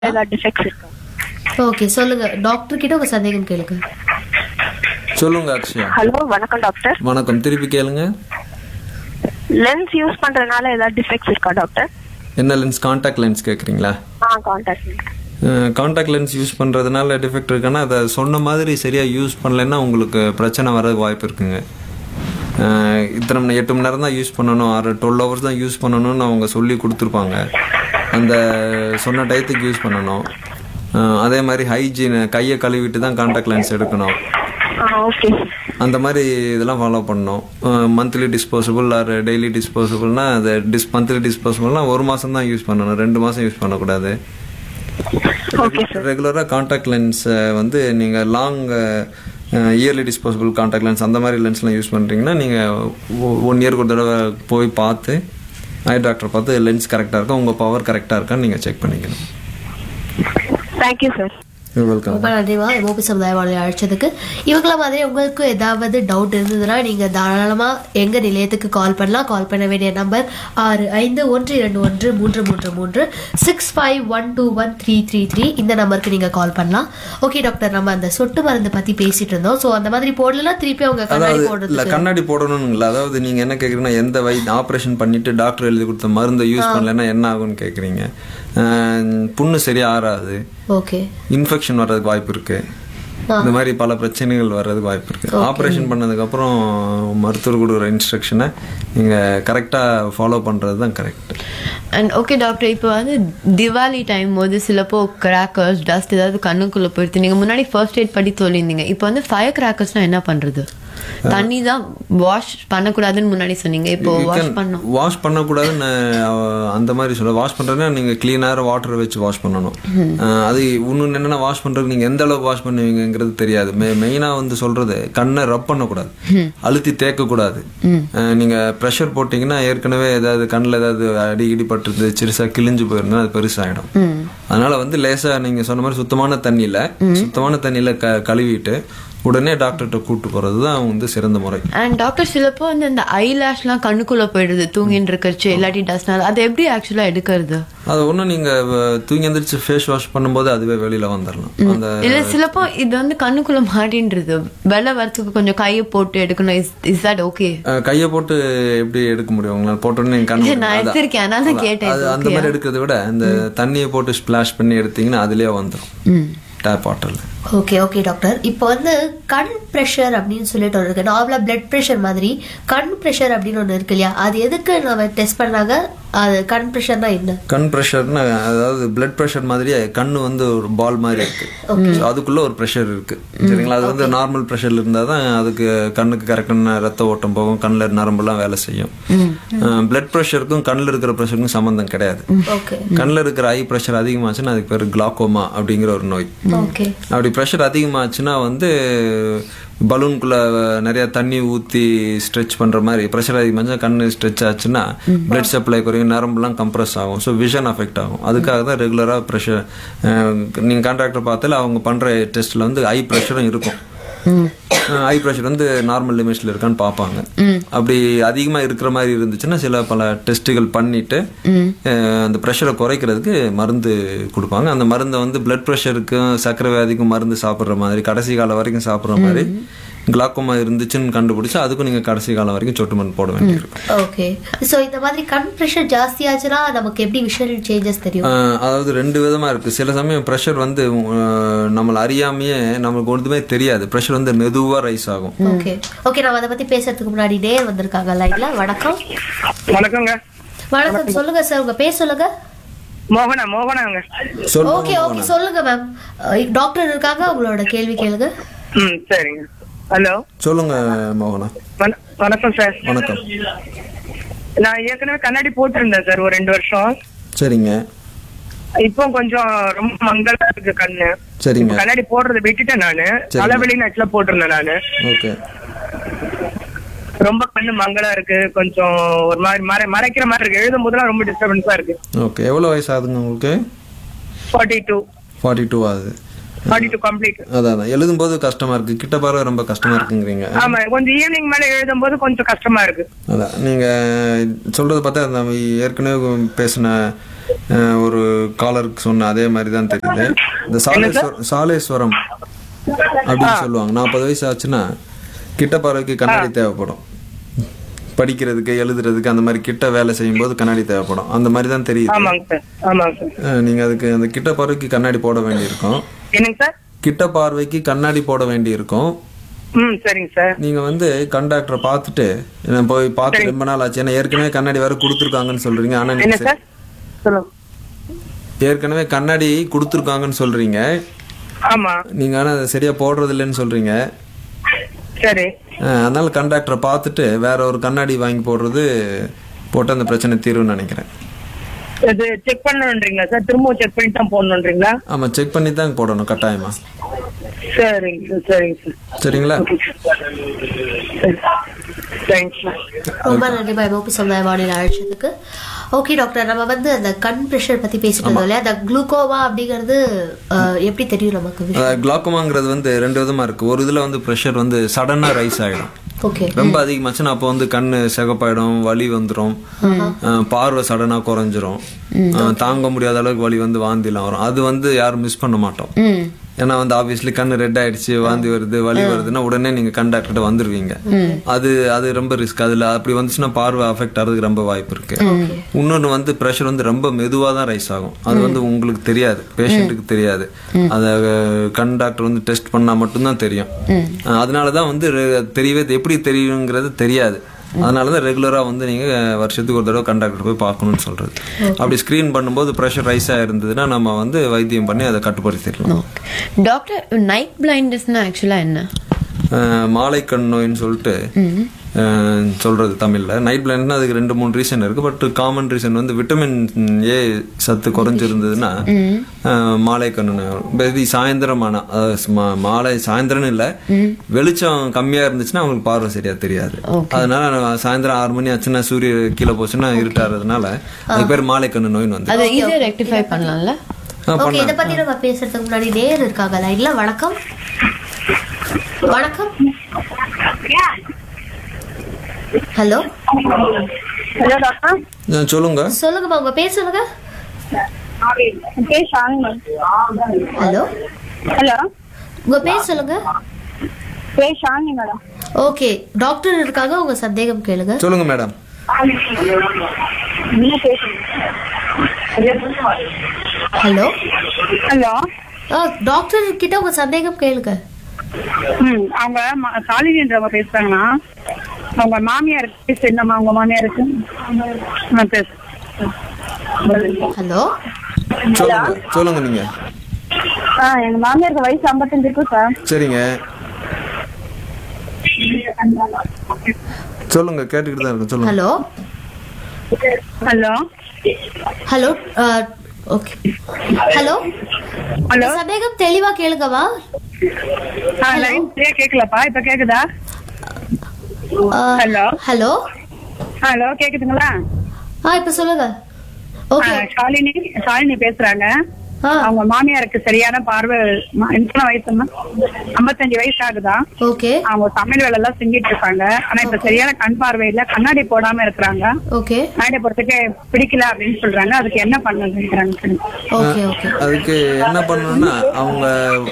ஏதாவது டிஃபெக்ட்ஸ் இருக்கா ஓகே சொல்லுங்க டாக்டர் கிட்ட உங்க சந்தேகம் கேளுங்க சொல்லுங்க அக்ஷயா ஹலோ வணக்கம் டாக்டர் வணக்கம் திருப்பி கேளுங்க லென்ஸ் யூஸ் பண்றதுனால ஏதாவது டிஃபெக்ட்ஸ் இருக்கா டாக்டர் என்ன லென்ஸ் காண்டாக்ட் லென்ஸ் கேட்குறீங்களா ஆ கான்டாக்ட் காண்டாக்ட் லென்ஸ் யூஸ் பண்ணுறதுனால டிஃபெக்ட் இருக்குன்னா அதை சொன்ன மாதிரி சரியாக யூஸ் பண்ணலைன்னா உங்களுக்கு பிரச்சனை வரதுக்கு வாய்ப்பு இருக்குங்க அஹ் இத்தனை மணி எட்டு மணி நேரம் தான் யூஸ் பண்ணணும் ஆறு டுவெல் ஹவர்ஸ் தான் யூஸ் பண்ணணும்னு அவங்க சொல்லி கொடுத்துருப்பாங்க அந்த சொன்ன டயத்துக்கு யூஸ் பண்ணணும் அஹ் அதே மாதிரி ஹைஜீன் கையை கழுவிட்டு தான் காண்டாக்ட் லென்ஸ் எடுக்கணும் ஆ ஓகே அந்த மாதிரி இதெல்லாம் ஃபாலோ பண்ணணும் மந்த்லி டிஸ்போசபிள் ஆர் டெய்லி டிஸ்போசபிள்னா அது டிஸ் மந்த்லி டிஸ்போசபிள்னா ஒரு மாதம் தான் யூஸ் பண்ணணும் ரெண்டு மாதம் யூஸ் பண்ணக்கூடாது ஓகே சார் ரெகுலராக காண்டாக்ட் லென்ஸை வந்து நீங்கள் long yearly disposable contact lens அந்த மாதிரி லென்ஸ்லாம் யூஸ் பண்ணுறீங்கன்னா நீங்கள் ஒன் இயர்க்கு ஒரு தடவை போய் பார்த்து ஐ டாக்டர் பார்த்து லென்ஸ் கரெக்டாக இருக்கா உங்கள் பவர் கரெக்டாக இருக்கான்னு நீங்கள் செக் பண்ணிக்கணும் தேங்க்யூ சார் வெல்கம் ரொம்ப நன்றிமா எமோபி சமுதாய வாழை அழைச்சதுக்கு இவங்கள மாதிரி உங்களுக்கு ஏதாவது டவுட் இருந்ததுன்னா நீங்க தாராளமா எங்க நிலையத்துக்கு கால் பண்ணலாம் கால் பண்ண வேண்டிய நம்பர் ஆறு ஐந்து ஒன்று இரண்டு ஒன்று மூன்று மூன்று மூன்று six five one two one three three three இந்த நம்பருக்கு நீங்க கால் பண்ணலாம் ஓகே டாக்டர் நம்ம அந்த சொட்டு மருந்து பத்தி பேசிட்டு இருந்தோம் ஸோ அந்த மாதிரி போடலாம் திருப்பி அவங்க கண்ணாடி அதாவது இல்ல போடுறதுக்கு கண்ணாடி போடணும்ல அதாவது நீங்க என்ன கேக்குறீங்கன்னா எந்த வை ஆபரேஷன் பண்ணிட்டு டாக்டர் எழுதி கொடுத்த மருந்தை யூஸ் பண்ணலைன்னா என்ன ஆகும்னு கேக்குறீங்க அஹ் புண்ணு சரியா ஆறாது ஓகே இன்ஃபெக்ஷன் வர்றதுக்கு வாய்ப்பு இருக்கு இந்த மாதிரி பல பிரச்சனைகள் வர்றதுக்கு வாய்ப்பு இருக்கு ஆபரேஷன் பண்ணதுக்கு அப்புறம் மருத்துவர் கொடுக்குற இன்ஸ்ட்ரக்ஷனை நீங்க கரெக்டா ஃபாலோ பண்றது தான் கரெக்ட் அண்ட் ஓகே டாக்டர் இப்போ வந்து திவாலி டைம் போது சிலப்போ கிராக்கர்ஸ் டஸ்ட் ஏதாவது கண்ணுக்குள்ள போயிடுது நீங்க முன்னாடி ஃபர்ஸ்ட் எய்ட் படி சொல்லியிருந்தீங்க இப்போ வந்து ஃபயர் கிராக்கர்ஸ்னா என்ன பண்றது தண்ணி தான் வாஷ் பண்ணக்கூடாதுன்னு முன்னாடி சொன்னீங்க இப்போ வாஷ் பண்ணோம் வாஷ் பண்ணக்கூடாதுன்னு அஹ், அந்த மாதிரி சொல்ல வாஷ் பண்றதுன்னா நீங்க கிளீனாக வாட்டர் வச்சு வாஷ் பண்ணணும் அஹ், அது இன்னொன்று என்னன்னா வாஷ் பண்றதுக்கு நீங்க எந்த அளவுக்கு வாஷ் பண்ணுவீங்கங்கிறது தெரியாது மெ மெயினா வந்து சொல்றது கண்ணை ரப் பண்ணக்கூடாது அழுத்தி தேக்க கூடாது அஹ், நீங்க ப்ரெஷர் போட்டீங்கன்னா ஏற்கனவே ஏதாவது கண்ணில் ஏதாவது அடி இடி பட்டுருது சிறுசா கிழிஞ்சு போயிருந்தா அது பெருசாயிடும் அதனால வந்து லேசா நீங்க சொன்ன மாதிரி சுத்தமான தண்ணியில சுத்தமான தண்ணியில க கழுவிட்டு உடனே டாக்டர்கிட்ட கூட்டு போறது தான் வந்து சிறந்த முறை அண்ட் டாக்டர் சிலப்போ வந்து இந்த ஐ லேஷ்லாம் கண்ணுக்குள்ள போயிடுது தூங்கின்னு இருக்கச்சு இல்லாட்டி டஸ்ட்னால அதை எப்படி ஆக்சுவலா எடுக்கிறது அது ஒன்றும் நீங்க அஹ், தூங்கி எந்திரிச்சு ஃபேஸ் வாஷ் பண்ணும்போது அதுவே வெளியில வந்துடலாம் அந்த இல்ல சிலப்போ இது வந்து கண்ணுக்குள்ள மாட்டின்றது வெள்ளை வரத்துக்கு கொஞ்சம் கையை போட்டு எடுக்கணும் is is that okay ah, கையை போட்டு எப்படி எடுக்க முடியும் உங்களால போட்டோன்னே நீங்க கண்ணு நான் அதான். எடுத்திருக்கேன், அதனால தான் அதான். கேட்டேன். அது இது அந்த மாதிரி எடுக்கிறத விட அந்த தண்ணியை போட்டு ஸ்பிளாஷ் பண்ணி எடுத்தீங்கன்னா அதுலயே வந்துடும் டேப் வாட்டர்ல ஓகே ஓகே டாக்டர் இப்போ வந்து கண் ப்ரெஷர் அப்படின்னு சொல்லிட்டு ஒன்று இருக்கு நார்மலாக பிளட் ப்ரெஷர் மாதிரி கண் ப்ரெஷர் அப்படின்னு ஒன்று இருக்கு இல்லையா அது எதுக்கு நம்ம டெஸ்ட் பண்ணாங்க அது கண் ப்ரெஷர்னா என்ன கண் ப்ரெஷர்னா அதாவது பிளட் ப்ரெஷர் மாதிரியே கண்ணு வந்து ஒரு பால் மாதிரி இருக்கு So, அதுக்குள்ள ஒரு ப்ரெஷர் இருக்கு சரிங்களா அது வந்து நார்மல் ப்ரெஷர்ல இருந்தா தான் அதுக்கு கண்ணுக்கு கரெக்டான ரத்த ஓட்டம் போகும் கண்ணில் நரம்பெல்லாம் வேலை செய்யும் பிளட் ப்ரெஷருக்கும் கண்ணில் இருக்கிற ப்ரெஷருக்கும் சம்மந்தம் கிடையாது ஓகே கண்ணில் இருக்கிற ஐ ப்ரெஷர் அதிகமாச்சுன்னா அதுக்கு பேர் கிளாக்கோமா அப்படிங்கிற ஒரு நோய் ஓகே அப்படி ப்ரெஷர் அதிகமாச்சுன்னா வந்து பலூனுக்குள்ள நிறைய தண்ணி ஊத்தி ஸ்ட்ரெச் பண்ற மாதிரி ப்ரெஷர் அதிகமாச்சுன்னா கண்ணு ஸ்ட்ரெச் ஆச்சுன்னா பிளட் சப்ளை குறையும் நரம்புலாம் கம்ப்ரஸ் ஆகும் ஸோ விஷன் அஃபெக்ட் ஆகும் அதுக்காக தான் ரெகுலராக ப்ரெஷர் நீங்கள் கான்ட்ராக்டர் பார்த்தால அவங்க பண்ற டெஸ்ட்ல வந்து ஐ ப்ரெஷரும் இருக்கும் ஐ ப்ரெஷர் வந்து நார்மல் லிமிட்ஸ்ல இருக்கான்னு பார்ப்பாங்க அப்படி அதிகமா இருக்கிற மாதிரி இருந்துச்சுன்னா சில பல டெஸ்ட்டுகள் பண்ணிட்டு அஹ், அந்த ப்ரெஷரை குறைக்கிறதுக்கு மருந்து கொடுப்பாங்க அந்த மருந்தை வந்து பிளட் ப்ரெஷருக்கும் சர்க்கரை வியாதிக்கும் மருந்து சாப்பிட்ற மாதிரி கடைசி காலம் வரைக்கும் சாப்பிட்ற மாதிரி கிளாக்கோமா இருந்துச்சுன்னு கண்டுபிடிச்சு அதுக்கும் நீங்க கடைசி காலம் வரைக்கும் சொட்டு மருந்து போட வேண்டியிருக்கும் ஓகே ஸோ இந்த மாதிரி கண் ப்ரெஷர் ஜாஸ்தி ஆச்சுன்னா நமக்கு எப்படி விஷுவல் சேஞ்சஸ் தெரியும் ஆஹ் அதாவது ரெண்டு விதமா இருக்கு சில சமயம் ப்ரெஷர் வந்து ஆஹ் நம்மள அறியாமையே நம்மளுக்கு ஒன்றுமே தெரியாது ப்ரெஷர் வந்து மெதுவா ரைஸ் ஆகும் ஓகே ஓகே நம்ம அதை பத்தி பேசுறதுக்கு முன்னாடி நேர் வந்திருக்காங்க லைன்ல வணக்கம் வணக்கங்க வணக்கம் சொல்லுங்க சார் உங்க பேர் சொல்லுங்க மோகனா மோகனாங்க சொல்லுங்க ஓகே ஓகே சொல்லுங்க மேம் டாக்டர் இருக்காங்க உங்களோட கேள்வி கேளுங்க ம் சரிங்க ஹலோ சொல்லுங்க மோகனா வண- வணக்கம் சார் வணக்கம் நான் ஏற்கனவே கண்ணாடி போட்டிருந்தேன் சார் ஒரு ரெண்டு வருஷம் சரிங்க இப்போ கொஞ்சம் ரொம்ப மங்களா இருக்கு கண்ணு சரிங்க கண்ணாடி போடுறதை விட்டுட்டேன் நானு தலைவலி நச்சுல போட்டிருந்தேன் நானு ஓகே ரொம்ப கண்ணு மங்களா இருக்கு கொஞ்சம் ஒரு மாதிரி மறை மறைக்கிற மாதிரி இருக்கு எழுதும் போதெல்லாம் ரொம்ப டிஸ்டர்பன்ஸா இருக்கு ஓகே எவ்வளோ வயசு ஆகுதுங்க உங்களுக்கு ஃபார்ட்டி டூ ஃபார்ட்டி டூ ஆகுது ஃபார்ட்டி டூ கம்ப்ளீட் அதான் அதான் எழுதும்போது கஷ்டமா இருக்கு கிட்ட பார்வை ரொம்ப கஷ்டமா இருக்குங்கிறீங்க ஆமா கொஞ்சம் ஈவினிங் மேல எழுதும் போது கொஞ்சம் கஷ்டமா இருக்கு அதான் நீங்க சொல்றது பார்த்தா நம்ம ஏற்கனவே பேசின அஹ், ஒரு காலருக்கு சொன்ன அதே மாதிரி தான் தெரியுது இந்த சாலேஸ்வரம் சாலேஸ்வரம் அப்படின்னு சொல்லுவாங்க நாற்பது வயசு ஆச்சுன்னா கிட்ட பார்வைக்கு கண்ணாடி தேவைப்படும் படிக்கிறதுக்கு எழுதுறதுக்கு அந்த மாதிரி கிட்ட வேலை செய்யும்போது கண்ணாடி தேவைப்படும் அந்த மாதிரி தான் தெரியுது ஆமாங்க சார் ஆமாங்க சார் அஹ், நீங்க அதுக்கு அந்த கிட்ட பார்வைக்கு கண்ணாடி போட வேண்டியிருக்கும் என்னங்க சார் கிட்ட பார்வைக்கு கண்ணாடி போட வேண்டியிருக்கும் ம் சரிங்க சார் நீங்க வந்து கண்டாக்டரை பார்த்துட்டு நான் போய் பார்த்து ரொம்ப நாள் ஆச்சு ஏன்னா ஏற்கனவே கண்ணாடி வேற கொடுத்துருக்காங்கன்னு சொல்றீங்க ஆனா என்ன நீங்க சார் சொல்லுங்க ஏற்கனவே கண்ணாடி கொடுத்துருக்காங்கன்னு சொல்றீங்க ஆமா நீங்க ஆனா அதை சரியா போடுறது இல்லைன்னு சொல்றீங்க சரி அஹ், அதனால கண்டாக்டரை பார்த்துட்டு வேற ஒரு கண்ணாடி வாங்கி போடுறது போட்டு அந்த பிரச்சனை தீரும்னு நினைக்கிறேன் இது செக் பண்ணணுன்றீங்களா சார் திரும்பவும் செக் பண்ணி தான் போடணுன்றீங்களா ஆமா செக் பண்ணி தான் போடணும் கட்டாயமா சரிங்க சார் சரிங்க சார் சரிங்களா தேங்க்ஸ் சார் ரொம்ப நன்றிமா எமோபி சமுதாய வானிலை அழைச்சதுக்கு ஓகே டாக்டர் நம்ம வந்து அந்த கண் ப்ரெஷர் பத்தி பேசிட்டு இருந்தோம் இல்லையா அந்த குளுக்கோமா அப்படிங்கிறது அஹ், எப்படி தெரியும் நமக்கு குளாக்கமாங்கிறது வந்து ரெண்டு விதமா இருக்கு ஒரு இதுல வந்து ப்ரெஷர் வந்து சடனா ரைஸ் ஆயிடும் ஓகே ரொம்ப அதிகமாச்சுன்னா அப்போ வந்து கண்ணு சிகப்பாயிடும் வலி வந்துடும் பார்வை சடனா குறைஞ்சிரும் அஹ், தாங்க முடியாத அளவுக்கு வலி வந்து வாந்திலாம் வரும் அது வந்து யாரும் மிஸ் பண்ண மாட்டோம் ம் ஏன்னா வந்து ஆப்வியஸ்லி கண்ணு ரெட் ஆயிடுச்சு வாந்தி வருது வலி வருதுன்னா உடனே நீங்க கண் டாக்டர்கிட்ட வந்துருவீங்க அது அது ரொம்ப ரிஸ்க் அதுல அப்படி வந்துச்சுன்னா பார்வை அஃபெக்ட் ஆகிறதுக்கு ரொம்ப வாய்ப்பு இருக்கு இன்னொன்னு வந்து ப்ரெஷர் வந்து ரொம்ப மெதுவா தான் ரைஸ் ஆகும் அது வந்து உங்களுக்கு தெரியாது பேஷண்ட்டுக்கு தெரியாது அத அஹ், கண் டாக்டர் வந்து டெஸ்ட் பண்ணா மட்டும்தான் தெரியும் அஹ், அதனாலதான் வந்து ரெ- தெரியவே எப்படி தெரியுங்கிறது தெரியாது அதனாலதான் ரெகுலரா வந்து நீங்க வருஷத்துக்கு ஒரு தடவை கண்டாக்டர் போய் பார்க்கணும்னு சொல்றது அப்படி ஸ்கிரீன் பண்ணும்போது ப்ரெஷர் ரைஸ் ஆயிருந்ததுன்னா நம்ம வந்து வைத்தியம் பண்ணி அதை கட்டுப்படுத்திடலாம் ஓகே டாக்டர் நைட் பிளைண்ட்னஸ்னா ஆக்சுவலா என்ன அஹ் மாலை கண் நோயின்னு சொல்லிட்டு அஹ் சொல்றது தமிழ்ல நைட் பிளைண்ட்னா அதுக்கு ரெண்டு மூணு ரீசன் இருக்கு பட் காமன் ரீசன் வந்து விட்டமின் ஏ சத்து குறைஞ்சிருந்ததுன்னா அஹ் மாலை கண் நோய் வரும். பேதி சாயந்தரம் ஆனா அதாவது மா- மாலை சாயந்தரம் இல்ல வெளிச்சம் கம்மியா இருந்துச்சுன்னா அவங்களுக்கு பார்வை சரியா தெரியாது அதனால நான் சாயந்தரம் ஆறு மணி ஆச்சுன்னா சூரிய கீழே போச்சுன்னா இருட்டாறதுனால அது பேர் மாலை கண் நோயின்னு வந்து அதை ஈஸியா ரெக்டிஃபை பண்ணலாம்ல ஓகே இத பத்தி நம்ம பேசுறதுக்கு முன்னாடி நேர் இருக்காங்க லைன்ல வணக்கம் வணக்கம் ஹலோ ஹலோ டாக்டர் அஹ் சொல்லுங்க சொல்லுங்கம்மா உங்க பேர் சொல்லுங்க என் பேர் ஷாலினி ஹலோ ஹலோ உங்க பேர் சொல்லுங்க பேர் ஷாலினி மேடம் ஓகே டாக்டர் இருக்காங்க உங்க சந்தேகம் கேளுங்க சொல்லுங்க மேடம் என்ன பேசுங்க ஹலோ ஹலோ டாக்டர் கிட்ட உங்க சந்தேகம் கேளுங்க ம் அவங்க ம- சாலினின்றவங்க பேசுறாங்கன்னா அவங்க மாமியாருக்கு பேசு என்னம்மா உங்க மாமியாருக்கு நான் பேசு ஹலோ சொல்லுங்க சொல்லுங்க நீங்க ஆ எங்க மாமியாருக்கு வயசு ஐம்பத்தஞ்சு இருக்கும் சார் சரிங்க சொல்லுங்க கேட்டுக்கிட்டு தான் இருக்கு சொல்லுங்க hello hello hello okay hello hello சந்தேகம் தெளிவா கேளுங்கம்மா ஆ லைன் சரியா கேட்கலப்பா இப்ப கேக்குதா ஹலோ ஹலோ ஹலோ கேக்குதுங்களா ஆ இப்ப சொல்லுங்க ஆ, ஓகே ஷாலினி ஷாலினி பேசுறாங்க ஆ அவங்க மாமியாருக்கு சரியான பார்வை ம- எத்தனை வயசுமா ஐம்பத்தஞ்சு வயசு ஆகுதா ஓகே அவங்க சமையல் வேலை எல்லாம் செஞ்சிட்டு இருக்காங்க ஆனா இப்ப சரியான கண் பார்வை இல்ல கண்ணாடி போடாம இருக்கிறாங்க ஓகே கண்ணாடி போறதுக்கு பிடிக்கல அப்படின்னு சொல்றாங்க அதுக்கு என்ன பண்ணுங்கிறாங்க ஓகே ஓகே அதுக்கு என்ன பண்ணணும்னா அவங்க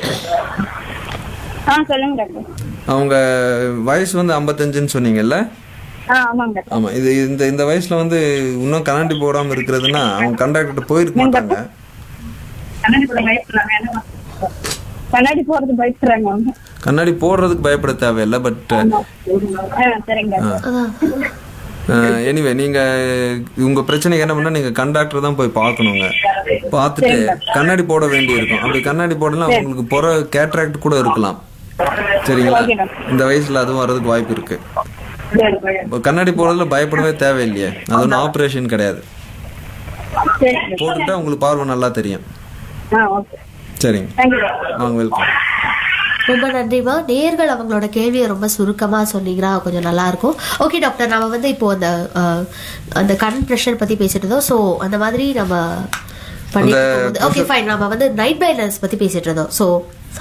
ஆ சொல்லுங்க டாக்டர் அவங்க வயசு வந்து ஐம்பத்தஞ்சுன்னு சொன்னீங்கல்ல ஆ ஆமாங்க டாக்டர் ஆமா இது இந்த இந்த வயசுல வந்து இன்னும் கண்ணாடி போடாம இருக்கிறதுனா அவங்க கண்டாக்டர் போயிருக்க மாட்டாங்க கண்ணாடி போட பயப்படுறாங்க என்ன பண்ண- கண்ணாடி போறது பயப்படுறாங்க அவங்க கண்ணாடி போடுறதுக்கு பயப்பட தேவையில்லை பட் ஆ சரிங்க டாக்டர் அதான் எனிவே நீங்க உங்க பிரச்சனைக்கு என்ன பண்ணா நீங்க கண்டாக்டர் தான் போய் பார்க்கணுங்க பார்த்துட்டு கண்ணாடி போட வேண்டி இருக்கும் அப்படி கண்ணாடி போடலாம் உங்களுக்கு புற கேட்ராக்ட் கூட இருக்கலாம் சரிங்களா இந்த வயசுல அதுவும் வர்றதுக்கு வாய்ப்பு இருக்கு சரி, சரி. இப்போ கண்ணாடி போடுறதுல பயப்படவே தேவையில்லையே அது ஒன்றும் ஆப்ரேஷன் கிடையாது சரிங்க போட்டுட்டா உங்களுக்கு பார்வை நல்லா தெரியும் ஆ ஓகே சரிங்க தேங்க்யூ டாக்டர் வாங்க வெல்கம் ரொம்ப நன்றிமா நேர்கள் அவங்களோட கேள்வியை ரொம்ப சுருக்கமா சொன்னீங்கன்னா கொஞ்சம் நல்லா இருக்கும் ஓகே டாக்டர் நம்ம வந்து இப்போ அந்த அஹ், அந்த கண் ப்ரெஷர் பத்தி பேசிட்டு இருந்தோம் ஸோ அந்த மாதிரி நம்ம பண்ணிட்டு ஓகே ஃபைன் நம்ம வந்து நைட் பிளைண்ட்னஸ் பத்தி பேசிட்டு இருந்தோம் ஸோ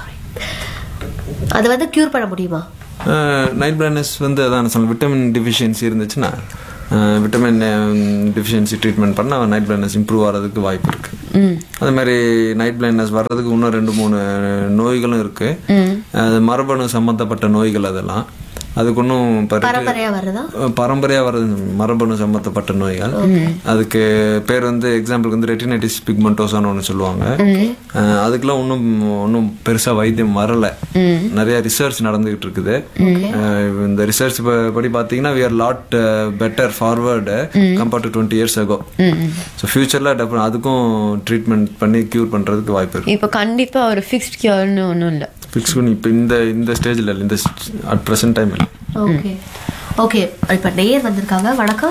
அதை வந்து க்யூர் பண்ண முடியுமா நைட் பிளைண்ட்னஸ் வந்து அதான் சொன்ன விட்டமின் டிஃபிஷியன்சி இருந்துச்சுன்னா விட்டமின் டிஃபிஷியன்சி ட்ரீட்மெண்ட் பண்ணால் நைட் பிளைண்ட்னஸ் இம்ப்ரூவ் ஆகிறதுக்கு வாய்ப்பு இருக்கு அதே மாதிரி நைட் பிளைண்ட்னஸ் வர்றதுக்கு இன்னும் ரெண்டு மூணு நோய்களும் இருக்கு அது மரபணு சம்மந்தப்பட்ட நோய்கள் அதெல்லாம் அதுக்கு இன்னும் பிறகு- பரம்பரையா வர்றதா பரம்பரையா வர்றது மரபணு சம்பந்தப்பட்ட நோய்கள் அதுக்கு பேர் வந்து எக்ஸாம்பிளுக்கு வந்து ரெட்டினைட்டிஸ் பிக்மெண்டோசான்னு ஒன்று சொல்லுவாங்க அஹ் அதுக்கெல்லாம் ஒன்றும் ஒன்றும் பெருசா வைத்தியம் வரல நிறைய ரிசர்ச் நடந்துகிட்டு இருக்குது அஹ் இந்த ரிசர்ச் படி பார்த்தீங்கன்னா we are lot better forward compared to twenty years ago so ஃபியூச்சரில் டெஃபினட் அதுக்கும் ட்ரீட்மெண்ட் பண்ணி க்யூர் பண்றதுக்கு வாய்ப்பு இருக்கு இப்போ கண்டிப்பா ஒரு ஃபிக்ஸ்ட் கியூர்னு ஒன்றும் இல்லை ஃபிக்ஸ் பண்ணி இப்போ இந்த இந்த ஸ்டேஜில் இல்லை இந்த அட் ப்ரெசென்ட் டைம் இல்லை ஓகே ஓகே இப்ப நேயர் வந்திருக்காங்க வணக்கம்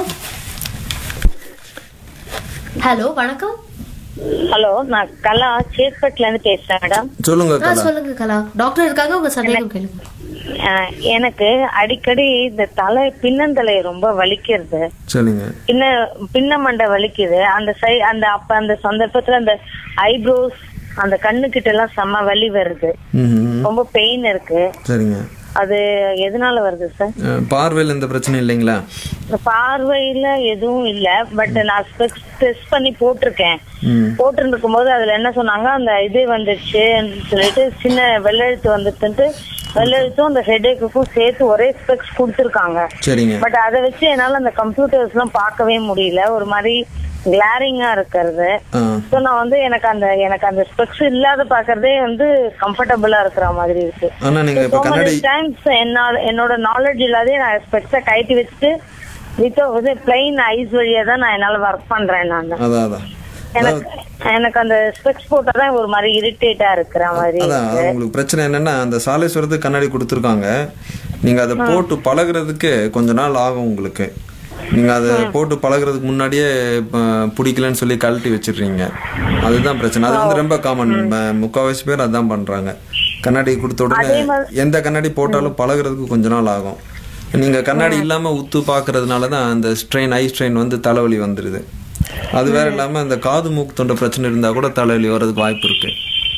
ஹலோ வணக்கம் ஹலோ நான் கலா சேத்பட்ல இருந்து பேசுறேன் மேடம் சொல்லுங்க ஆ கலா சொல்லுங்க கலா டாக்டர் இருக்காங்க உங்க சந்தேகம் கேளுங்க அஹ் எனக்கு அடிக்கடி இந்த தலை பின்னந்தலை ரொம்ப வலிக்கிறது சரிங்க பின்ன பின்ன மண்டை வலிக்குது அந்த சை அந்த அப்ப அந்த சந்தர்ப்பத்துல அந்த ஐப்ரோஸ் அந்த கண்ணு கிட்ட எல்லாம் செம்ம வலி வருது ம் ரொம்ப பெயின் இருக்கு சரிங்க அது எதனால வருது சார் அஹ் பார்வையில் எந்த பிரச்சனையும் இல்லைங்களா இந்த பார்வையில எதுவும் இல்ல பட் நான் டெஸ்ட் பண்ணி போட்டிருக்கேன் ம் போட்டிருக்கும் போது அதுல என்ன சொன்னாங்க அந்த இது வந்துருச்சு சொல்லிட்டு சின்ன வெள்ளெழுத்து வந்துட்டு வெள்ளெழுத்தும் அந்த ஹெடேக்குக்கும் சேர்த்து ஒரே ஸ்பெக்ஸ் கொடுத்துருக்காங்க சரிங்க பட் அதை வச்சு என்னால அந்த கம்ப்யூட்டர்ஸ் எல்லாம் பார்க்கவே முடியல ஒரு மாதிரி கிளாரிங்கா இருக்கிறது ஆ ஸோ நான் வந்து எனக்கு அந்த எனக்கு அந்த ஸ்பெக்ஸ் இல்லாத பாக்குறதே வந்து கம்ஃபர்டபுளா இருக்கிற மாதிரி இருக்கு ஆனா நீங்க இப்ப கண்ணாடி டைம்ஸ் என்னோட என்னோட நாலேஜ் இல்லாதே நான் ஸ்பெக்ஸை கழட்டி வச்சுட்டு வித் வந்து பிளைன் ஐஸ் வழியா தான் நான் என்னால ஒர்க் பண்றேன் நான் அதான் அதான் எனக்கு எனக்கு அந்த ஸ்பெக்ஸ் போட்டாதான் ஒரு மாதிரி இரிட்டேட்டா இருக்கிற மாதிரி அதான் அது உங்களுக்கு பிரச்சனை என்னன்னா அந்த சாலேஸ்வரத்துக்கு கண்ணாடி கொடுத்துருக்காங்க நீங்க அதை போட்டு பழகுறதுக்கு கொஞ்ச நாள் ஆகும் உங்களுக்கு நீங்க அதை போட்டு பழகுறதுக்கு முன்னாடியே இப்ப பிடிக்கலன்னு சொல்லி கழட்டி வச்சிடுறீங்க அதுதான் பிரச்சனை அது வந்து ரொம்ப காமன் முக்கால்வாசி பேர் அதான் பண்றாங்க கண்ணாடி கொடுத்த உடனே எந்த கண்ணாடி போட்டாலும் பழகுறதுக்கு கொஞ்ச நாள் ஆகும் நீங்க கண்ணாடி இல்லாம உத்து பாக்குறதுனால தான் அந்த ஸ்ட்ரெயின் ஐ ஸ்ட்ரெயின் வந்து தலைவலி வந்துடுது அது வேற இல்லாம இந்த காது மூக்கு தொண்டை பிரச்சனை இருந்தா கூட தலைவலி வர்றதுக்கு வாய்ப்பு இருக்கு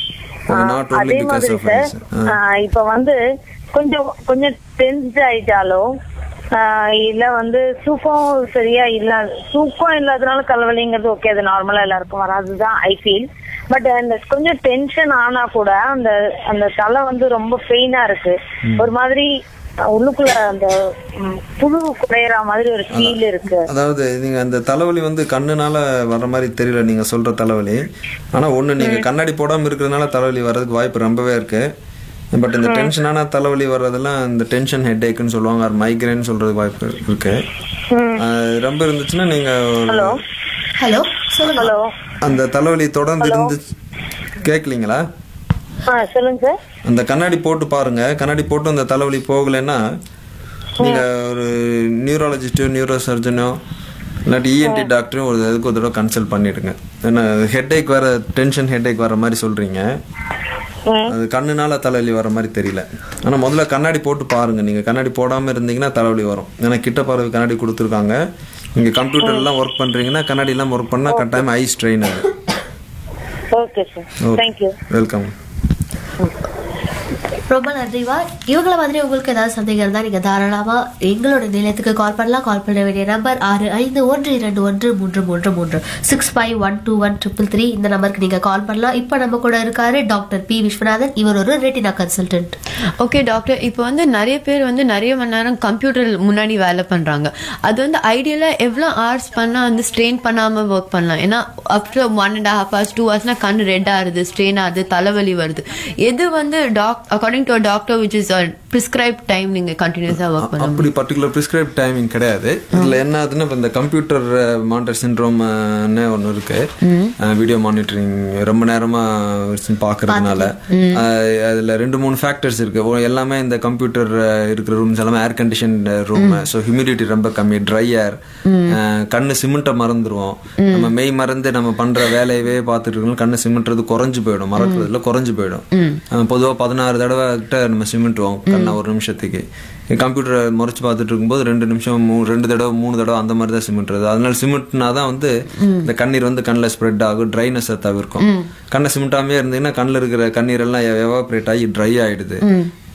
நாட் ஓன்லி அதே பிகாஸ் மாதிரி ஆஃப் சார் ஆஹ் இப்ப வந்து கொஞ்சம் கொஞ்சம் டென்ஸ் ஆயிட்டாலும் ஆஹ் இல்ல வந்து தூக்கம் சரியா இல்ல தூக்கம் இல்லாதனால தலைவலிங்கிறது ஓகே அது நார்மலா எல்லாருக்கும் வராதுதான் ஐ ஃபீல் பட் அந்த கொஞ்சம் டென்ஷன் ஆனா கூட அந்த அந்த தலை வந்து ரொம்ப பெயினா இருக்கு ஒரு மாதிரி அஹ், உள்ளுக்குள்ள அந்த ம், புழு குறையற மாதிரி ஒரு ஃபீல் இருக்கு அதாவது நீங்க அந்த தலைவலி வந்து கண்ணுனால வர்ற மாதிரி தெரியல நீங்க சொல்ற தலைவலி ஆனா ஒண்ணு நீங்க கண்ணாடி போடாம இருக்கிறதுனால தலைவலி வர்றதுக்கு வாய்ப்பு ரொம்பவே இருக்கு பட் இந்த டென்ஷனான தலைவலி வர்றதெல்லாம் இந்த டென்ஷன் ஹெட் சொல்லுவாங்க அது மைக்ரேன் சொல்றதுக்கு வாய்ப்பு இருக்கு அது ரொம்ப இருந்துச்சுன்னா நீங்க ஒரு- ஹலோ சொல்லுங்க ஹலோ அந்த தலைவலி தொடர்ந்து இருந்து கேட்கலீங்களா ஆ சொல்லுங்க சார் அந்த கண்ணாடி போட்டு பாருங்க கண்ணாடி போட்டு அந்த தலைவலி போகலைன்னா நீங்க ஒரு நியூராலஜிஸ்டோ நியூரோ சர்ஜனோ இல்லாட்டி இஎன்டி டாக்டரும் ஒரு இதுக்கு ஒரு தடவை கன்சல்ட் பண்ணிடுங்க ஏன்னா ஹெட்டேக் வர டென்ஷன் ஹெட்டேக் வர மாதிரி சொல்றீங்க அது கண்ணுனால தலைவலி வர மாதிரி தெரியல ஆனா முதல்ல கண்ணாடி போட்டு பாருங்க நீங்க கண்ணாடி போடாம இருந்தீங்கன்னா தலைவலி வரும் ஏன்னா கிட்ட பார்வை கண்ணாடி கொடுத்துருக்காங்க நீங்க கம்ப்யூட்டர் எல்லாம் ஒர்க் பண்றீங்கன்னா கண்ணாடி எல்லாம் ஒர்க் பண்ணா கட்டாயம் ஐ ஸ்ட்ரெயின் அது ஓகே சார் தேங்க்யூ வெல்கம் ரொம்ப நன்றிவா இவங்கள மாதிரி உங்களுக்கு ஏதாவது சந்தேகம் இருந்தால் நீங்கள் தாராளமாக எங்களோட நிலையத்துக்கு கால் பண்ணலாம் கால் பண்ண வேண்டிய நம்பர் ஆறு ஐந்து ஒன்று இரண்டு ஒன்று மூன்று மூன்று மூன்று six five one two one triple three இந்த நம்பருக்கு நீங்கள் கால் பண்ணலாம் இப்போ நம்ம கூட இருக்காரு டாக்டர் பி விஸ்வநாதன் இவர் ஒரு ரெட்டினா கன்சல்டன்ட் ஓகே டாக்டர் இப்போ வந்து நிறைய பேர் வந்து நிறைய மணி நேரம் கம்ப்யூட்டர் முன்னாடி வேலை பண்றாங்க அது வந்து ஐடியலா எவ்வளவு ஹவர்ஸ் பண்ணா வந்து ஸ்ட்ரெயின் பண்ணாம ஒர்க் பண்ணலாம் ஏன்னா after one and half hours two ஹவர்ஸ்னா கண் ரெட் ஆகுது ஸ்ட்ரெயின் ஆகுது தலைவலி வருது எது வந்து talk according to doctor which is prescribe time நீங்க கண்டினியூஸா ஒர்க் பண்ண அப்படி பர்டிகுலர் ப்ரிஸ்கிரைப் டைமிங் கிடையாது இதுல என்ன ஆகுதுன்னா இப்ப இந்த கம்ப்யூட்டர் மானிட்டர் சிண்ட்ரோம் ஒன்று இருக்கு வீடியோ மானிட்டரிங் ரொம்ப நேரமா வச்சு பாக்குறதுனால அஹ், அதுல ரெண்டு மூணு ஃபேக்டர்ஸ் இருக்கு ஒ- எல்லாமே இந்த கம்ப்யூட்டர் இருக்கிற ரூம்ஸ் எல்லாமே air condition room so humidity ரொம்ப கம்மி ட்ரை ஏர் கண்ணு சிமெண்ட்டை மறந்துடுவோம் நம்ம மெய் மறந்து நம்ம பண்ற வேலையவே பார்த்துட்டு இருக்கோம் கண்ணு சிமெண்ட்றது குறைஞ்சு போயிடும் மறக்கிறதுல குறைஞ்சு போயிடும் அஹ், பொதுவா பதினாறு தடவை கிட்ட நம்ம சிமெண்ட்டுவோம் கண்ணை ஒரு நிமிஷத்துக்கு கம்ப்யூட்டரை முறைச்சு பார்த்துட்டு இருக்கும்போது ரெண்டு நிமிஷம் மூ ரெண்டு தடவை மூணு தடவை அந்த மாதிரி தான் சிமெண்ட்றது அதனால சிமெண்ட்னா தான் வந்து இந்த கண்ணீர் வந்து கண்ணில் ஸ்ப்ரெட் ஆகும் ட்ரைனஸை தவிர்க்கும் கண்ணை சிமெண்டாமே இருந்தீங்கன்னா கண்ணில் இருக்கிற கண்ணீர் எல்லாம் எவாப்ரேட் ஆகி ட்ரை ஆயிடுது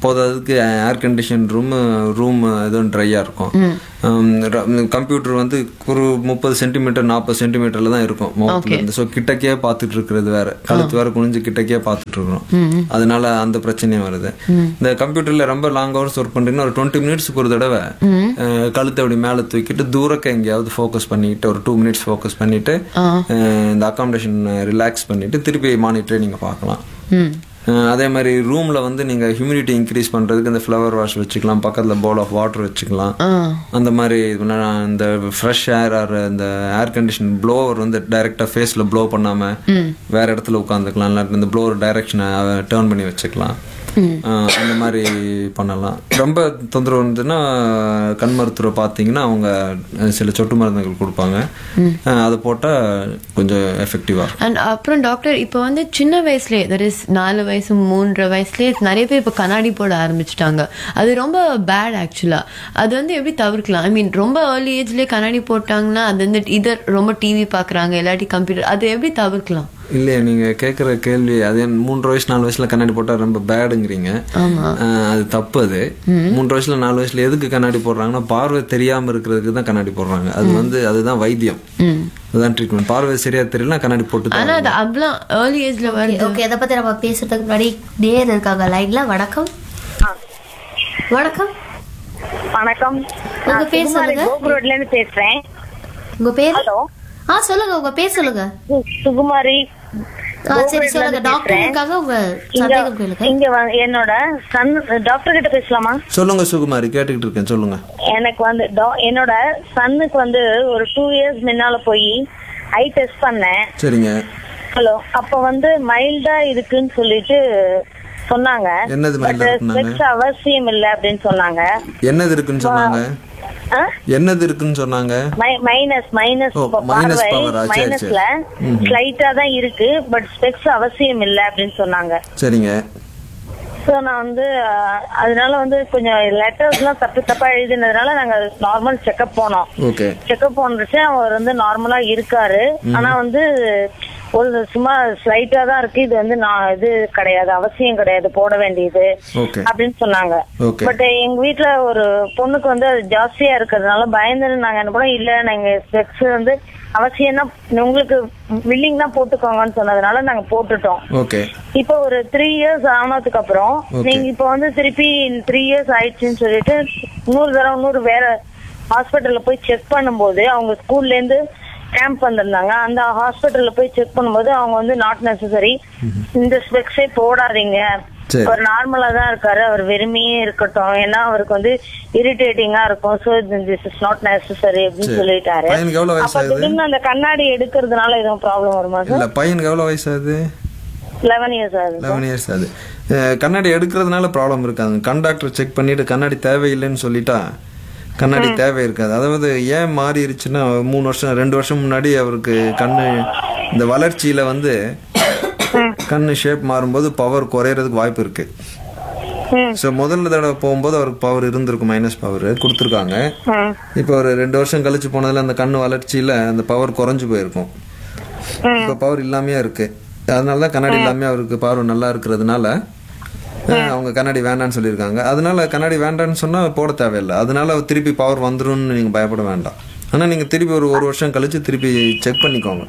போதாததுக்கு ஏர் கண்டிஷன் ரூம் ரூம் எதுவும் ட்ரையாக இருக்கும் கம்ப்யூட்டர் வந்து ஒரு முப்பது சென்டிமீட்டர் நாற்பது சென்டிமீட்டர்ல தான் இருக்கும் முகத்துல இருந்து ஸோ கிட்டக்கே பார்த்துட்டு இருக்கிறது வேற கழுத்து வேற குனிஞ்சு கிட்டக்கே பார்த்துட்டு இருக்கிறோம் அதனால அந்த பிரச்சனையும் வருது இந்த கம்ப்யூட்டர்ல ரொம்ப லாங் ஹவர்ஸ் ஒர்க் பண்றீங்கன்னா ஒரு டுவெண்ட்டி மினிட்ஸ்க்கு ஒரு தடவை அஹ், கழுத்தை அப்படி மேலே தூக்கிட்டு தூரக்க எங்கேயாவது ஃபோக்கஸ் பண்ணிட்டு ஒரு டூ மினிட்ஸ் ஃபோக்கஸ் பண்ணிட்டு அஹ், இந்த அகாமடேஷன் ரிலாக்ஸ் பண்ணிட்டு திருப்பி மானிட்டரே நீங்க பார்க்கலாம் அஹ், அதே மாதிரி ரூம்ல வந்து நீங்க ஹியூமிடிட்டி இன்க்ரீஸ் பண்றதுக்கு இந்த ஃப்ளவர் வாஷ் வச்சுக்கலாம் பக்கத்துல பவுல் ஆஃப் வாட்டர் வச்சுக்கலாம் அந்த மாதிரி இது பண்ணா இந்த ஃப்ரெஷ் ஏர் ஆர் இந்த ஏர் கண்டிஷன் ப்ளோவர் வந்து டைரக்டா ஃபேஸ்ல ப்ளோ பண்ணாம வேற இடத்துல உட்காந்துக்கலாம் இல்லாட்டி இந்த ப்ளோவர் டைரக்ஷனை டேர்ன் பண்ணி வச்சுக்கலாம் அஹ், அந்த மாதிரி பண்ணலாம் ரொம்ப தொந்தரவு இருந்ததுன்னா கண் மருத்துவரை பார்த்தீங்கன்னா அவங்க அஹ், சில சொட்டு மருந்துகள் கொடுப்பாங்க அஹ், அதை போட்டால் கொஞ்சம் எஃபெக்டிவாக இருக்கும் அண்ட் அப்புறம் டாக்டர் இப்போ வந்து சின்ன வயசுலயே தட் இஸ் நாலு வயசு மூன்றரை வயசுலயே நிறைய பேர் இப்போ கண்ணாடி போட ஆரம்பிச்சிட்டாங்க அது ரொம்ப பேட் ஆக்சுவலா அது வந்து எப்படி தவிர்க்கலாம் ஐ மீன் ரொம்ப ஏர்லி ஏஜ்லயே கண்ணாடி போட்டாங்கன்னா அது வந்து இதர் ரொம்ப டிவி பாக்குறாங்க இல்லாட்டி கம்ப்யூட்டர் அது எப்படி தவிர்க்கலாம் இல்லையா நீங்க கேட்குற கேள்வி அது ஏன் மூன்று வயசு நாலு வயசுல கண்ணாடி போட்டா ரொம்ப பேடுங்கிறீங்க அஹ், அது தப்பு அது மூன்று வயசுல நாலு வயசுல எதுக்கு கண்ணாடி போடுறாங்கன்னா பார்வை தெரியாம இருக்கிறதுக்கு தான் கண்ணாடி போடுறாங்க அது வந்து அதுதான் வைத்தியம் அதுதான் ட்ரீட்மெண்ட் பார்வை சரியா தெரியல கண்ணாடி போட்டு தான் ஆனா அது அவ்வளோ ஏர்லி ஏஜ்ல வருது ஓகே அதை பத்தி நம்ம பேசுறதுக்கு முன்னாடி நேர் இருக்காங்க லைன்ல வணக்கம் வணக்கம் வணக்கம் உங்க நான் பேர் சுகுமாரி சொல்லுங்க. கோபு ரோட்ல இருந்து பேசுறேன் உங்க பேர் ஹலோ ஆ சொல்லுங்க உங்க பேர் சொல்லுங்க சு- சுகுமாரி ஆ சரி கோபுரோட்ல சொல்லுங்க இருந்து டாக்டர் பேசுறேன். இருக்காங்க உங்க இங்க சந்தேகம் கேளுங்க இங்க வ- என்னோட சன் டாக்டர் கிட்ட பேசலாமா சொல்லுங்க சுகுமாரி கேட்டுக்கிட்டு இருக்கேன் சொல்லுங்க எனக்கு வந்து டா- என்னோட சன்னுக்கு வந்து ஒரு டூ இயர்ஸ் முன்னால போய் ஐ டெஸ்ட் பண்ணேன் சரிங்க ஹலோ அப்ப வந்து மைல்டா இருக்குன்னு சொல்லிட்டு சொன்னாங்க என்னது mild ஆ இருக்குன்னாங்க? ஸ்பெக்ஸ் அவசியம் இல்ல அப்படின்னு சொன்னாங்க என்னது இருக்குன்னு சொன்னாங்க என்னது இருக்குன்னு சொன்னாங்க மைனஸ் மைனஸ் ஓ, minus power ஆ, சரி, மைனஸ்ல ஸ்லைட்டா தான் இருக்கு பட் ஸ்பெக்ஸ் அவசியம் இல்ல அப்படின்னு சொன்னாங்க சரிங்க சோ நான் வந்து அஹ், அதனால வந்து கொஞ்சம் லெட்டர்ஸ் எல்லாம் தப்பு தப்பா எழுதினதுனால நாங்க நார்மல் செக்அப் போனோம் ஓகே செக்அப் போனச்சு அவர் வந்து நார்மலா இருக்காரு ஆனா வந்து ஒரு சும்மா ஸ்லைட்டா தான் இருக்கு இது வந்து நான் இது கிடையாது அவசியம் கிடையாது போட வேண்டியது ஓகே அப்படின்னு சொன்னாங்க Okay. பட் எங்க வீட்ல ஒரு பொண்ணுக்கு வந்து அது ஜாஸ்தியா இருக்கிறதுனால பயந்து நாங்க என்ன பண்ணோம் இல்ல நாங்க ஸ்பெக்ஸ் வந்து அவசியம் தான் உங்களுக்கு வில்லிங் தான் போட்டுக்கோங்கன்னு சொன்னதுனால நாங்க போட்டுட்டோம் ஓகே இப்போ ஒரு த்ரீ இயர்ஸ் ஆனதுக்கு அப்புறம் Okay. நீங்க இப்போ வந்து திருப்பி த்ரீ இயர்ஸ் ஆயிடுச்சுன்னு சொல்லிட்டு இன்னொரு தடவை இன்னொரு வேற ஹாஸ்பிட்டல்ல போய் செக் பண்ணும்போது அவங்க ஸ்கூல்ல இருந்து கேம்ப் வந்திருந்தாங்க அந்த ஹாஸ்பிட்டல்ல போய் செக் பண்ணும்போது அவங்க வந்து நாட் நெசசரி இந்த ஸ்பெக்ஸே போடாதீங்க சரி. அவர் நார்மலா தான் இருக்காரு அவர் வெறுமையே இருக்கட்டும் ஏன்னா அவருக்கு வந்து இரிட்டேட்டிங்கா இருக்கும் so this is not necessary அப்படின்னு சரி. சொல்லிட்டாரு பையனுக்கு எவ்வளவு அப்ப வயசாகுது? திடீர்னு அந்த கண்ணாடி எடுக்கிறதுனால எதுவும் ப்ராப்ளம் வருமா சார் இல்ல பையனுக்கு எவ்வளவு வயசாகுது லெவன் இயர்ஸ் ஆகுது லெவன் இயர்ஸ் ஆகுது அஹ் கண்ணாடி எடுக்கிறதுனால ப்ராப்ளம் இருக்காது கண்டாக்டர் செக் பண்ணிட்டு கண்ணாடி தேவையில்லைன்னு சொல்லிட்டா கண்ணாடி தேவை இருக்காது அதாவது ஏன் மாறிடுச்சுன்னா மூணு வருஷம் ரெண்டு வருஷம் முன்னாடி அவருக்கு கண்ணு இந்த வளர்ச்சியில வந்து கண்ணு ஷேப் மாறும்போது பவர் குறையறதுக்கு வாய்ப்பு இருக்கு ஸோ முதல்ல தடவை போகும்போது அவருக்கு பவர் இருந்திருக்கும் மைனஸ் பவர் கொடுத்துருக்காங்க இப்போ ஒரு ரெண்டு வருஷம் கழிச்சு போனதுல அந்த கண்ணு வளர்ச்சியில அந்த பவர் குறைஞ்சு போயிருக்கும் இப்போ பவர் இல்லாமையே இருக்கு அதனால தான் கண்ணாடி இல்லாம அவருக்கு பார்வை நல்லா இருக்கிறதுனால அஹ், அவங்க கண்ணாடி வேண்டாம்னு சொல்லியிருக்காங்க அதனால கண்ணாடி வேண்டாம்னு சொன்னா போட தேவையில்லை அதனால திருப்பி பவர் வந்துரும்னு நீங்க பயப்பட வேண்டாம் ஆனா நீங்க திருப்பி ஒரு ஒரு வருஷம் கழிச்சு திருப்பி செக் பண்ணிக்கோங்க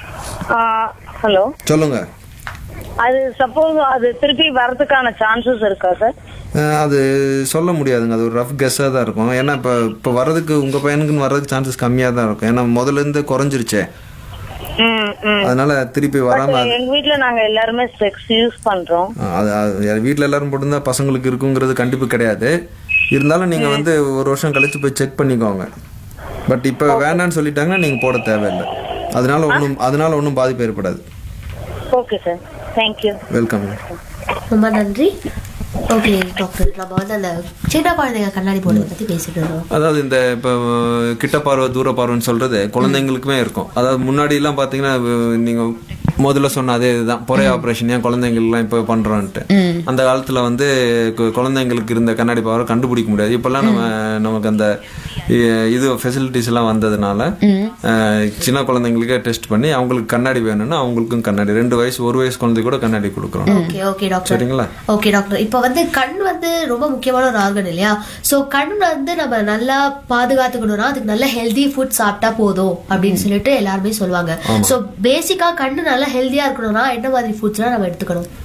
ஹலோ சொல்லுங்க அது சப்போஸ் அது திருப்பி வரதுக்கான சான்சஸ் இருக்கா சார் அஹ், அது சொல்ல முடியாதுங்க அது ஒரு ரஃப் கெஸ்ஸாக தான் இருக்கும் ஏன்னா இப்போ இப்போ வர்றதுக்கு உங்க பையனுக்குன்னு வர்றதுக்கு சான்சஸ் கம்மியாக தான் இருக்கும் ஏன்னா முதல்ல இருந்து குறைஞ்சிருச்சே ம் ம் அதனால திருப்பி வராம But எங்க வீட்ல நாங்க எல்லாருமே ஸ்பெக்ஸ் யூஸ் பண்றோம் ஆ, அது அது வீட்டில் எல்லாரும் போட்டிருந்தா பசங்களுக்கு இருக்குங்கிறது கண்டிப்பு கிடையாது இருந்தாலும் நீங்கள் வந்து ஒரு வருஷம் கழிச்சு போய் செக் பண்ணிக்கோங்க பட் இப்போ வேண்டாம்னு சொல்லிட்டாங்கன்னா நீங்கள் போட தேவையில்லை அதனால ஒன்றும் அதனால ஒன்றும் பாதிப்பு ஏற்படாது ஓகே சார் தேங்க்யூ வெல்கம் ரொம்ப நன்றி ஓகே டாக்டர் நம்ம வந்து அந்த சின்ன குழந்தைங்க கண்ணாடி போடுறத பத்தி பேசிட்டு இருக்கோம் அதாவது இந்த இப்போ கிட்ட பார்வை தூர பார்வைன்னு சொல்றது குழந்தைங்களுக்குமே இருக்கும் அதாவது முன்னாடி எல்லாம் பார்த்தீங்கன்னா அஹ், நீங்க முதல்ல சொன்ன அதே இதுதான் பொறை ஆப்ரேஷன் ஏன் குழந்தைங்கள்லாம் இப்போ பண்றோன்ட்டு அந்த காலத்துல வந்து கு- குழந்தைங்களுக்கு இருந்த கண்ணாடி பவர் கண்டுபிடிக்க முடியாது இப்பெல்லாம் நம்ம நமக்கு அந்த இ- இது ஃபெசிலிட்டிஸ் எல்லாம் வந்ததுனால அஹ், சின்ன குழந்தைங்களுக்கே டெஸ்ட் பண்ணி அவங்களுக்கு கண்ணாடி வேணும்னா அவங்களுக்கும் கண்ணாடி ரெண்டு வயசு ஒரு வயசு குழந்தை கூட கண்ணாடி கொடுக்குறோம் ஓகே ஓகே டாக்டர் சரிங்களா ஓகே டாக்டர் இப்போ வந்து கண் வந்து ரொம்ப முக்கியமான ஒரு ஆர்கன் இல்லையா ஸோ கண் வந்து நம்ம நல்லா பாதுகாத்துக்கணும்னா அதுக்கு நல்ல ஹெல்தி ஃபுட் சாப்பிட்டா போதும் அப்படின்னு சொல்லிட்டு எல்லாருமே சொல்லுவாங்க ஸோ பேசிக்கா கண்ணு நல்லா ஹெல்தியா இருக்கணும்னா என்ன மாதிரி ஃபுட்ஸ்லாம் நம்ம எடுத்துக்கணும்